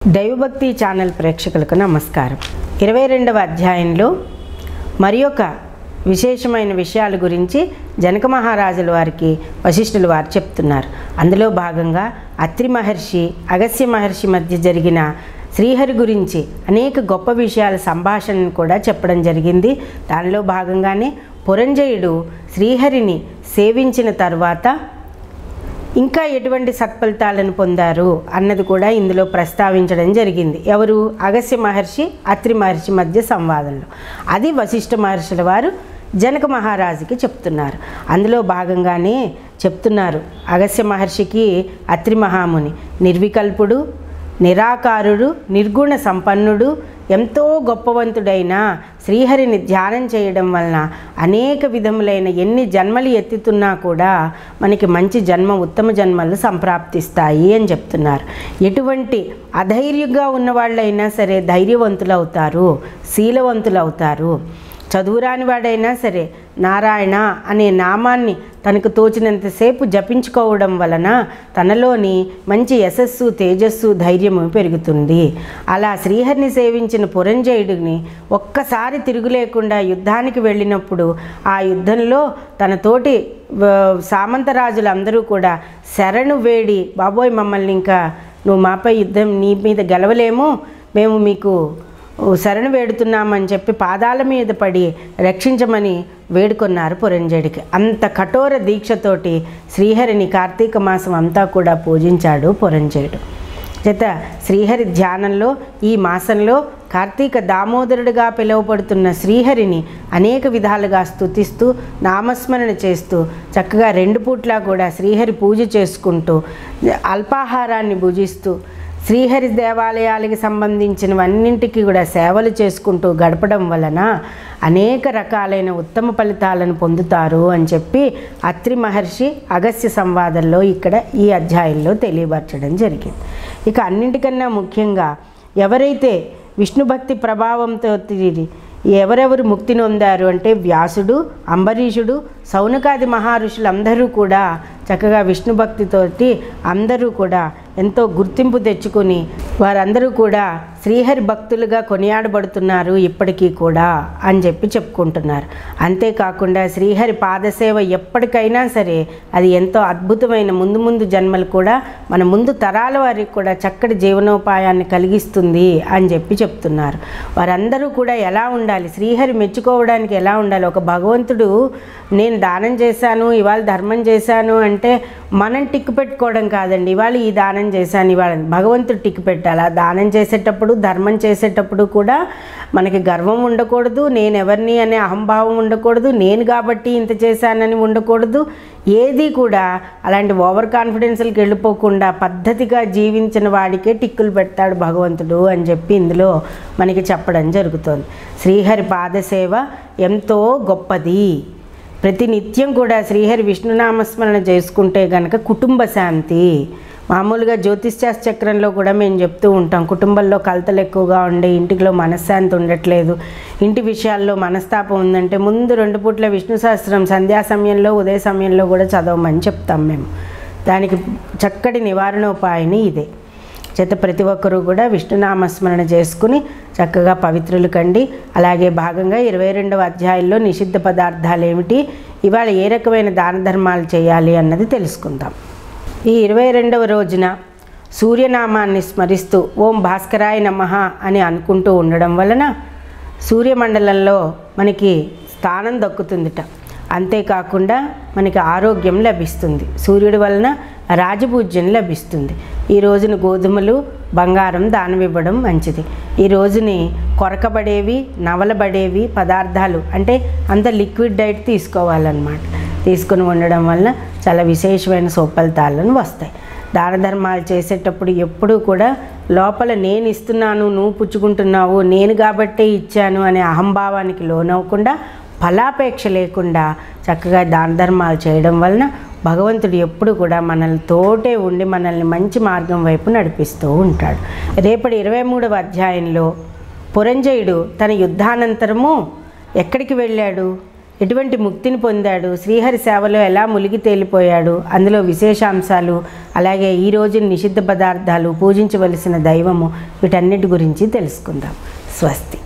దైవభక్తి ఛానల్ ప్రేక్షకులకు నమస్కారం ఇరవై రెండవ అధ్యాయంలో మరి ఒక విశేషమైన విషయాల గురించి జనక మహారాజుల వారికి వశిష్ఠుల వారు చెప్తున్నారు అందులో భాగంగా అత్రి మహర్షి అగస్య మహర్షి మధ్య జరిగిన శ్రీహరి గురించి అనేక గొప్ప విషయాల సంభాషణను కూడా చెప్పడం జరిగింది దానిలో భాగంగానే పురంజయుడు శ్రీహరిని సేవించిన తర్వాత ఇంకా ఎటువంటి సత్ఫలితాలను పొందారు అన్నది కూడా ఇందులో ప్రస్తావించడం జరిగింది ఎవరు అగస్య మహర్షి అత్రి మహర్షి మధ్య సంవాదంలో అది వశిష్ఠ మహర్షుల వారు జనక మహారాజుకి చెప్తున్నారు అందులో భాగంగానే చెప్తున్నారు అగస్య మహర్షికి అత్రి మహాముని నిర్వికల్పుడు నిరాకారుడు నిర్గుణ సంపన్నుడు ఎంతో గొప్పవంతుడైన శ్రీహరిని ధ్యానం చేయడం వలన అనేక విధములైన ఎన్ని జన్మలు ఎత్తుతున్నా కూడా మనకి మంచి జన్మ ఉత్తమ జన్మలు సంప్రాప్తిస్తాయి అని చెప్తున్నారు ఎటువంటి అధైర్యంగా ఉన్న వాళ్ళైనా సరే ధైర్యవంతులు అవుతారు శీలవంతులు అవుతారు చదువురాని వాడైనా సరే నారాయణ అనే నామాన్ని తనకు తోచినంతసేపు జపించుకోవడం వలన తనలోని మంచి యశస్సు తేజస్సు ధైర్యము పెరుగుతుంది అలా శ్రీహరిని సేవించిన పురంజయుడిని ఒక్కసారి తిరుగులేకుండా యుద్ధానికి వెళ్ళినప్పుడు ఆ యుద్ధంలో తన తోటి వ- సామంతరాజులందరూ కూడా శరణు వేడి బాబోయ్ మమ్మల్ని ఇంకా నువ్వు మాపై యుద్ధం నీ మీద గెలవలేము మేము మీకు శరణు వేడుతున్నామని చెప్పి పాదాల మీద పడి రక్షించమని వేడుకొన్నారు పురంజయుడికి అంత కఠోర దీక్షతోటి శ్రీహరిని కార్తీక మాసం అంతా కూడా పూజించాడు పురంజయుడు చేత శ్రీహరి ధ్యానంలో ఈ మాసంలో కార్తీక దామోదరుడిగా పిలువబడుతున్న శ్రీహరిని అనేక విధాలుగా స్తుతిస్తూ నామస్మరణ చేస్తూ చక్కగా రెండు పూట్లా కూడా శ్రీహరి పూజ చేసుకుంటూ అల్పాహారాన్ని భుజిస్తూ శ్రీహరి దేవాలయాలకి సంబంధించినవన్నింటికి కూడా సేవలు చేసుకుంటూ గడపడం వలన అనేక రకాలైన ఉత్తమ ఫలితాలను పొందుతారు అని చెప్పి అత్రి మహర్షి అగస్య సంవాదంలో ఇక్కడ ఈ అధ్యాయంలో తెలియపరచడం జరిగింది ఇక అన్నింటికన్నా ముఖ్యంగా ఎవరైతే విష్ణు భక్తి ప్రభావంతో తిరిగి ఎవరెవరు ముక్తి నొందారు అంటే వ్యాసుడు అంబరీషుడు సౌనకాది మహర్షులందరూ కూడా చక్కగా విష్ణు భక్తితోటి అందరూ కూడా ఎంతో గుర్తింపు తెచ్చుకొని వారందరూ కూడా శ్రీహరి భక్తులుగా కొనియాడబడుతున్నారు ఇప్పటికీ కూడా అని చెప్పి చెప్పుకుంటున్నారు అంతేకాకుండా శ్రీహరి పాదసేవ ఎప్పటికైనా సరే అది ఎంతో అద్భుతమైన ముందు ముందు జన్మలు కూడా మన ముందు తరాల వారికి కూడా చక్కటి జీవనోపాయాన్ని కలిగిస్తుంది అని చెప్పి చెప్తున్నారు వారందరూ కూడా ఎలా ఉండాలి శ్రీహరి మెచ్చుకోవడానికి ఎలా ఉండాలి ఒక భగవంతుడు నేను దానం చేశాను ఇవాళ ధర్మం చేశాను అంటే మనం టిక్కు పెట్టుకోవడం కాదండి ఇవాళ ఈ దానం చేశాను ఇవాళ భగవంతుడు టిక్కు పెట్టాలి ఆ దానం చేసేటప్పుడు ధర్మం చేసేటప్పుడు కూడా మనకి గర్వం ఉండకూడదు నేను ఎవరిని అనే అహంభావం ఉండకూడదు నేను కాబట్టి ఇంత చేశానని ఉండకూడదు ఏది కూడా అలాంటి ఓవర్ కాన్ఫిడెన్స్కి వెళ్ళిపోకుండా పద్ధతిగా జీవించిన వాడికే టిక్కులు పెడతాడు భగవంతుడు అని చెప్పి ఇందులో మనకి చెప్పడం జరుగుతుంది శ్రీహరి పాదసేవ ఎంతో గొప్పది ప్రతి నిత్యం కూడా శ్రీహరి విష్ణునామస్మరణ చేసుకుంటే గనక కుటుంబ శాంతి మామూలుగా జ్యోతిష్శాస్త్ర చక్రంలో కూడా మేము చెప్తూ ఉంటాం కుటుంబంలో కలతలు ఎక్కువగా ఉండే ఇంటిలో మనశ్శాంతి ఉండట్లేదు ఇంటి విషయాల్లో మనస్తాపం ఉందంటే ముందు రెండు పూట్ల విష్ణు సహస్రం సంధ్యా సమయంలో ఉదయ సమయంలో కూడా చదవమని చెప్తాం మేము దానికి చక్కటి నివారణోపాయని ఇదే చేత ప్రతి ఒక్కరూ కూడా విష్ణునామస్మరణ చేసుకుని చక్కగా పవిత్రులు కండి అలాగే భాగంగా ఇరవై రెండవ అధ్యాయంలో నిషిద్ధ పదార్థాలు ఏమిటి ఇవాళ ఏ రకమైన దాన ధర్మాలు చేయాలి అన్నది తెలుసుకుందాం ఈ ఇరవై రెండవ రోజున సూర్యనామాన్ని స్మరిస్తూ ఓం భాస్కరాయ నమః అని అనుకుంటూ ఉండడం వలన సూర్యమండలంలో మనకి స్థానం దక్కుతుందిట అంతేకాకుండా మనకి ఆరోగ్యం లభిస్తుంది సూర్యుడి వలన రాజపూజ్యం లభిస్తుంది ఈ రోజున గోధుమలు బంగారం దానం ఇవ్వడం మంచిది ఈ రోజుని కొరకబడేవి నవలబడేవి పదార్థాలు అంటే అంత లిక్విడ్ డైట్ తీసుకోవాలన్నమాట తీసుకుని ఉండడం వలన చాలా విశేషమైన సుఫలితాలను వస్తాయి దాన ధర్మాలు చేసేటప్పుడు ఎప్పుడూ కూడా లోపల నేను ఇస్తున్నాను నువ్వు పుచ్చుకుంటున్నావు నేను కాబట్టే ఇచ్చాను అనే అహంభావానికి లోనవ్వకుండా ఫలాపేక్ష లేకుండా చక్కగా దాన ధర్మాలు చేయడం వలన భగవంతుడు ఎప్పుడు కూడా మనల్ని తోటే ఉండి మనల్ని మంచి మార్గం వైపు నడిపిస్తూ ఉంటాడు రేపటి ఇరవై మూడవ అధ్యాయంలో పురంజయుడు తన యుద్ధానంతరము ఎక్కడికి వెళ్ళాడు ఎటువంటి ముక్తిని పొందాడు శ్రీహరి సేవలో ఎలా మునిగి తేలిపోయాడు అందులో విశేషాంశాలు అలాగే ఈ రోజు నిషిద్ధ పదార్థాలు పూజించవలసిన దైవము వీటన్నిటి గురించి తెలుసుకుందాం స్వస్తి